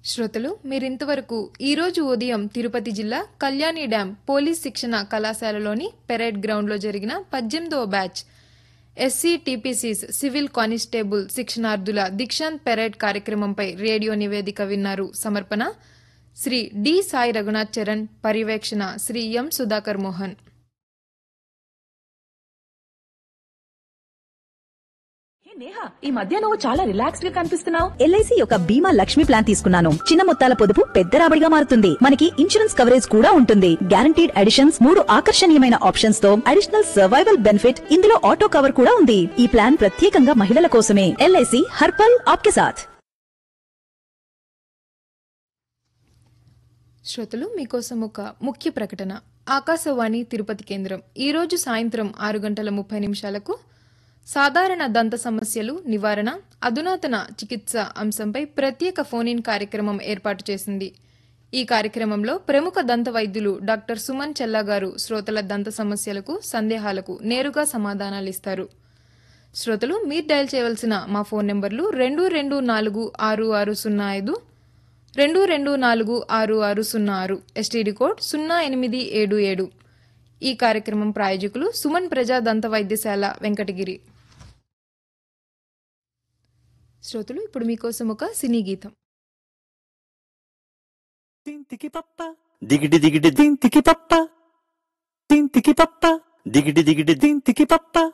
శ్రోతలు మీరింతవరకు ఈరోజు ఉదయం తిరుపతి జిల్లా కళ్యాణి డ్యాం పోలీస్ శిక్షణ కళాశాలలోని పెరేడ్ గ్రౌండ్లో జరిగిన పద్దెనిమిదవ batch SC TPCs civil constable శిక్షణార్థుల దీక్షాంత్ పెరేడ్ కార్యక్రమంపై రేడియో నివేదిక విన్నారు సమర్పణ శ్రీ డి సాయి రఘునాథ్ చరణ్ పర్యవేక్షణ శ్రీ ఎం సుధాకర్ మోహన్ హే నేహా ఈ మధ్య నువ్వు చాలా రిలాక్స్డ్ గా కనిపిస్తున్నావు ఎల్ఐసి యొక్క బీమా లక్ష్మి ప్లాన్ తీసుకున్నాను చిన్న మొత్తాల పొదుపు పెద్ద రాబడిగా మారుతుంది మనకి ఇన్సూరెన్స్ కవరేజ్ కూడా ఉంటుంది గ్యారంటీడ్ అడిషన్స్ మూడు ఆకర్షణీయమైన ఆప్షన్స్ తో అడిషనల్ సర్వైవల్ బెనిఫిట్ ఇందులో ఆటో కవర్ కూడా ఉంది ఈ ప్లాన్ ప్రత్యేకంగా మహిళల కోసమే ఎల్ఐసి హర్పల్ ఆప్కే సాథ్ శ్రోతలు మీకోసం ఒక ముఖ్య ప్రకటన ఆకాశవాణి తిరుపతి కేంద్రం ఈరోజు సాయంత్రం ఆరు గంటల ముప్పై నిమిషాలకు సాధారణ దంత సమస్యలు నివారణ అధునాతన చికిత్స అంశంపై ప్రత్యేక ఫోన్ ఇన్ కార్యక్రమం ఏర్పాటు చేసింది ఈ కార్యక్రమంలో ప్రముఖ దంత వైద్యులు డాక్టర్ సుమన్ చెల్లా గారు శ్రోతల దంత సమస్యలకు సందేహాలకు నేరుగా సమాధానాలిస్తారు శ్రోతలు మీరు డయల్ చేయవలసిన మా ఫోన్ నెంబర్లు రెండు రెండు నాలుగు ఆరు ఆరు సున్నా ఐదు రెండు రెండు నాలుగు ఆరు ఆరు సున్నా ఆరు ఎస్టీడీ కోడ్ సున్నా ఎనిమిది ఏడు ఏడు ఈ కార్యక్రమం ప్రాయోజకులు సుమన్ ప్రజా దంత వైద్యశాల వెంకటగిరి శ్రోతలు ఇప్పుడు మీకోసం ఒక సినీ గీతం తింతికి పప్ప దిగిడి దిగిడి దింతికి పప్ప తింతికి పప్ప దిగిడి దిగిడి దింతికి పప్ప